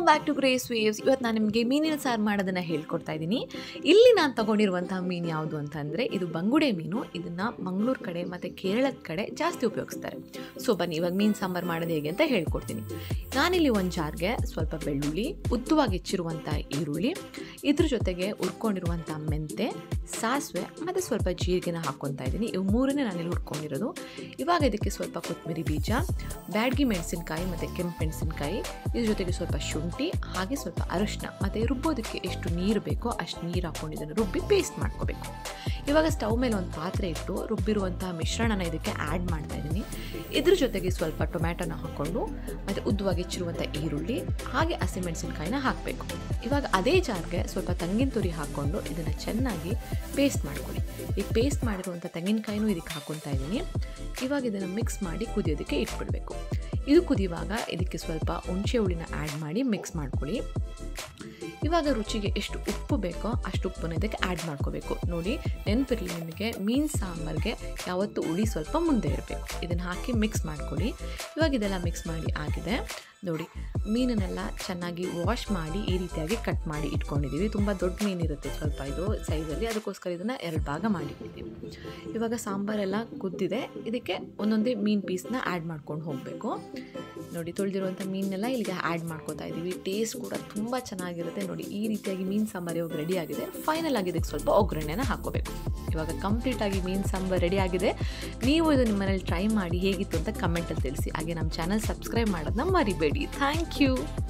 welcome back to grace waves ಇವತ್ತು ನಾನು ನಿಮಗೆ ಮೀನಿನ ಸಾರು ಮಾಡೋದನ್ನು ಹೇಳ್ಕೊಡ್ತಾ ಇದ್ದೀನಿ ಇಲ್ಲಿ ನಾನು ತಗೊಂಡಿರುವಂತಹ ಮೀನು ಯಾವುದು ಅಂತಂದರೆ ಇದು ಬಂಗುಡೆ ಮೀನು ಇದನ್ನು ಮಂಗಳೂರು ಕಡೆ ಮತ್ತು ಕೇರಳದ ಕಡೆ ಜಾಸ್ತಿ ಉಪಯೋಗಿಸ್ತಾರೆ ಸೊ ಬನ್ನಿ ಇವಾಗ ಮೀನು ಸಾಂಬಾರು ಮಾಡೋದು ಹೇಗೆ ಅಂತ ಹೇಳ್ಕೊಡ್ತೀನಿ ನಾನಿಲ್ಲಿ ಒಂದು ಜಾರ್ಗೆ ಸ್ವಲ್ಪ ಬೆಳ್ಳುಳ್ಳಿ ಉದ್ದವಾಗಿ ಹೆಚ್ಚಿರುವಂಥ ಈರುಳ್ಳಿ ಇದ್ರ ಜೊತೆಗೆ ಹುರ್ಕೊಂಡಿರುವಂಥ ಮೆಂತೆ ಸಾಸಿವೆ ಮತ್ತು ಸ್ವಲ್ಪ ಜೀರಿಗೆನ ಹಾಕ್ಕೊತಾ ಇದ್ದೀನಿ ಇವು ಮೂರನ್ನೇ ನಾನಿಲ್ಲಿ ಹುರ್ಕೊಂಡಿರೋದು ಇವಾಗ ಇದಕ್ಕೆ ಸ್ವಲ್ಪ ಕೊತ್ತಂಬರಿ ಬೀಜ ಬ್ಯಾಡ್ಗಿ ಮೆಣಸಿನ್ಕಾಯಿ ಮತ್ತು ಕೆಂಪು ಮೆಣಸಿನ್ಕಾಯಿ ಇದ್ರ ಜೊತೆಗೆ ಸ್ವಲ್ಪ ಶುಂಠಿ ಹಾಗೆ ಸ್ವಲ್ಪ ಅರಶಿನ ಮತ್ತು ರುಬ್ಬೋದಕ್ಕೆ ಎಷ್ಟು ನೀರು ಬೇಕೋ ಅಷ್ಟು ನೀರು ಹಾಕ್ಕೊಂಡು ಇದನ್ನು ರುಬ್ಬಿ ಪೇಸ್ಟ್ ಮಾಡ್ಕೋಬೇಕು ಇವಾಗ ಸ್ಟವ್ ಮೇಲೆ ಒಂದು ಪಾತ್ರೆ ಇಟ್ಟು ರುಬ್ಬಿರುವಂತಹ ಮಿಶ್ರಣನ ಇದಕ್ಕೆ ಆ್ಯಡ್ ಮಾಡ್ತಾ ಇದ್ದೀನಿ ಇದ್ರ ಜೊತೆಗೆ ಸ್ವಲ್ಪ ಟೊಮ್ಯಾಟೊನ ಹಾಕ್ಕೊಂಡು ಮತ್ತು ಉದ್ದವಾಗಿ ಹೆಚ್ಚಿರುವಂಥ ಈರುಳ್ಳಿ ಹಾಗೆ ಹಸಿಮೆಣಸಿನ್ಕಾಯಿನ ಹಾಕಬೇಕು ಇವಾಗ ಅದೇ ಜಾರ್ಗೆ ಸ್ವಲ್ಪ ತೆಂಗಿನ ತುರಿ ಹಾಕ್ಕೊಂಡು ಇದನ್ನು ಚೆನ್ನಾಗಿ ಪೇಸ್ಟ್ ಮಾಡ್ಕೊಳ್ಳಿ ಈಗ ಪೇಸ್ಟ್ ಮಾಡಿರುವಂಥ ತೆಂಗಿನಕಾಯಿನೂ ಇದಕ್ಕೆ ಹಾಕ್ಕೊತಾ ಇದ್ದೀನಿ ಇವಾಗ ಇದನ್ನು ಮಿಕ್ಸ್ ಮಾಡಿ ಕುದಿಯೋದಕ್ಕೆ ಇಟ್ಬಿಡಬೇಕು ಇದು ಕುದಿಯುವಾಗ ಇದಕ್ಕೆ ಸ್ವಲ್ಪ ಹುಣಸೆ ಹುಳಿನ ಆ್ಯಡ್ ಮಾಡಿ ಮಿಕ್ಸ್ ಮಾಡ್ಕೊಳ್ಳಿ ಇವಾಗ ರುಚಿಗೆ ಎಷ್ಟು ಉಪ್ಪು ಬೇಕೋ ಅಷ್ಟು ಉಪ್ಪನ್ನ ಇದಕ್ಕೆ ಆ್ಯಡ್ ಮಾಡ್ಕೋಬೇಕು ನೋಡಿ ನೆನಪಿರಲಿ ನಿಮಗೆ ಮೀನು ಸಾಂಬಾರಿಗೆ ಯಾವತ್ತೂ ಹುಳಿ ಸ್ವಲ್ಪ ಮುಂದೆ ಇರಬೇಕು ಇದನ್ನು ಹಾಕಿ ಮಿಕ್ಸ್ ಮಾಡ್ಕೊಳ್ಳಿ ಇವಾಗ ಇದೆಲ್ಲ ಮಿಕ್ಸ್ ಮಾಡಿ ಆಗಿದೆ ನೋಡಿ ಮೀನನ್ನೆಲ್ಲ ಚೆನ್ನಾಗಿ ವಾಶ್ ಮಾಡಿ ಈ ರೀತಿಯಾಗಿ ಕಟ್ ಮಾಡಿ ಇಟ್ಕೊಂಡಿದ್ದೀವಿ ತುಂಬ ದೊಡ್ಡ ಮೀನಿರುತ್ತೆ ಸ್ವಲ್ಪ ಇದು ಸೈಜಲ್ಲಿ ಅದಕ್ಕೋಸ್ಕರ ಇದನ್ನು ಎರಡು ಭಾಗ ಮಾಡಿಟ್ಟಿದ್ದೀವಿ ಇವಾಗ ಸಾಂಬಾರೆಲ್ಲ ಕುದ್ದಿದೆ ಇದಕ್ಕೆ ಒಂದೊಂದೇ ಮೀನು ಪೀಸ್ನ ಆ್ಯಡ್ ಮಾಡ್ಕೊಂಡು ಹೋಗಬೇಕು ನೋಡಿ ತೊಳೆದಿರುವಂಥ ಮೀನೆಲ್ಲ ಇಲ್ಲಿಗೆ ಆ್ಯಡ್ ಮಾಡ್ಕೋತಾ ಇದ್ದೀವಿ ಟೇಸ್ಟ್ ಕೂಡ ತುಂಬ ಚೆನ್ನಾಗಿರುತ್ತೆ ನೋಡಿ ಈ ರೀತಿಯಾಗಿ ಮೀನು ಸಾಂಬಾರು ಇವಾಗ ರೆಡಿ ಆಗಿದೆ ಫೈನಲ್ ಆಗಿ ಇದಕ್ಕೆ ಸ್ವಲ್ಪ ಒಗ್ಗರಣೆನ ಹಾಕೋಬೇಕು ಇವಾಗ ಕಂಪ್ಲೀಟಾಗಿ ಮೀನು ಸಾಂಬಾರು ರೆಡಿ ಆಗಿದೆ ನೀವು ಇದು ನಿಮ್ಮ ಮನೇಲಿ ಟ್ರೈ ಮಾಡಿ ಹೇಗಿತ್ತು ಅಂತ ಕಮೆಂಟಲ್ಲಿ ತಿಳಿಸಿ ಹಾಗೆ ನಮ್ಮ ಚಾನಲ್ ಸಬ್ಸ್ಕ್ರೈಬ್ ಮಾಡೋದನ್ನ ಮರಿಬೇಡಿ ಥ್ಯಾಂಕ್ ಯು